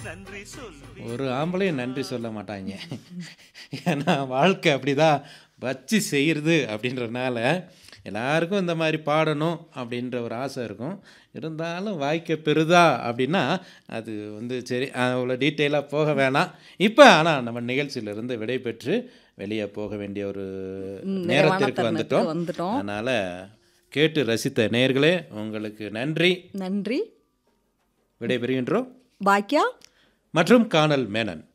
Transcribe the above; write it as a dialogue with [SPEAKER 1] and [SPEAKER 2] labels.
[SPEAKER 1] ஒரு ஆம்பளையும் நன்றி சொல்ல மாட்டாங்க ஏன்னா வாழ்க்கை அப்படிதான் வச்சு செய்கிறது அப்படின்றனால எல்லாருக்கும் இந்த மாதிரி பாடணும் அப்படின்ற ஒரு ஆசை இருக்கும் இருந்தாலும் வாய்க்க பெறுதா அப்படின்னா அது வந்து சரி அவ்வளோ டீட்டெயிலாக போக வேணாம் இப்போ ஆனால் நம்ம நிகழ்ச்சியிலிருந்து விடைபெற்று வெளியே போக வேண்டிய ஒரு
[SPEAKER 2] நிறைவான
[SPEAKER 1] நேரத்திற்கு
[SPEAKER 2] தருணத்துக்கு
[SPEAKER 1] வந்துட்டோம்
[SPEAKER 2] வந்துட்டோம்.
[SPEAKER 1] அதனால் கேட்டு ரசித்த நேயர்களே உங்களுக்கு நன்றி
[SPEAKER 2] நன்றி
[SPEAKER 1] விடைபெறுகின்றோம்
[SPEAKER 2] பாக்கியா
[SPEAKER 1] மற்றும் காணல் மேனன்